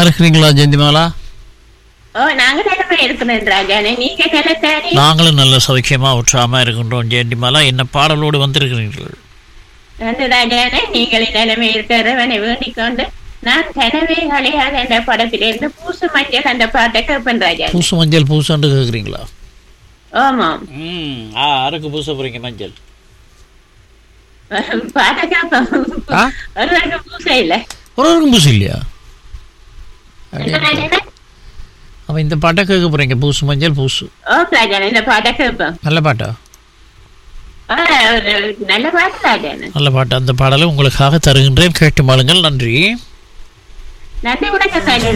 இருக்கிறீங்களா ஜெயந்திமாலா ஓ நாங்க நிலைமை இருக்கிறோம் ராஜானே நீங்க நிலத்தானே நாங்களும் நல்ல சௌக்கியமா உற்சாகமா இருக்கின்றோம் ஜெயந்திமாலா என்ன பாடலோடு வந்திருக்கிறீர்கள் நன்று ராஜானே நீங்கள் நிலைமை இருக்கிறவனை வேண்டிக் கொண்டு நான் கனவே அழியாத என்ற படத்திலிருந்து பூசு மஞ்சள் அந்த பாட்டை கேட்பேன் ராஜா பூசு மஞ்சள் பூசாண்டு கேட்குறீங்களா ஆமாம் ம் ஆ யாருக்கு பூச போறீங்க மஞ்சள் பாட்டை கேட்பேன் ஆ ஒருவருக்கு பூசை இல்லை ஒருவருக்கும் பூசு இல்லையா என்ன ராஜானே? அப்போ இந்த பாட்டை கேட்க போறீங்க பூசு மஞ்சள் பூசு ஓ ராஜானே இந்த பாட்டை கேட்பேன் நல்ல பாட்டா ஆ, ஒரு நல்ல பாட்டு ராஜானே நல்ல பாட்டு அந்த பாடலை உங்களுக்காக தருகின்றேன் கேட்டு மாளுங்கள் நன்றி நன்றி வணக்கம் ராஜா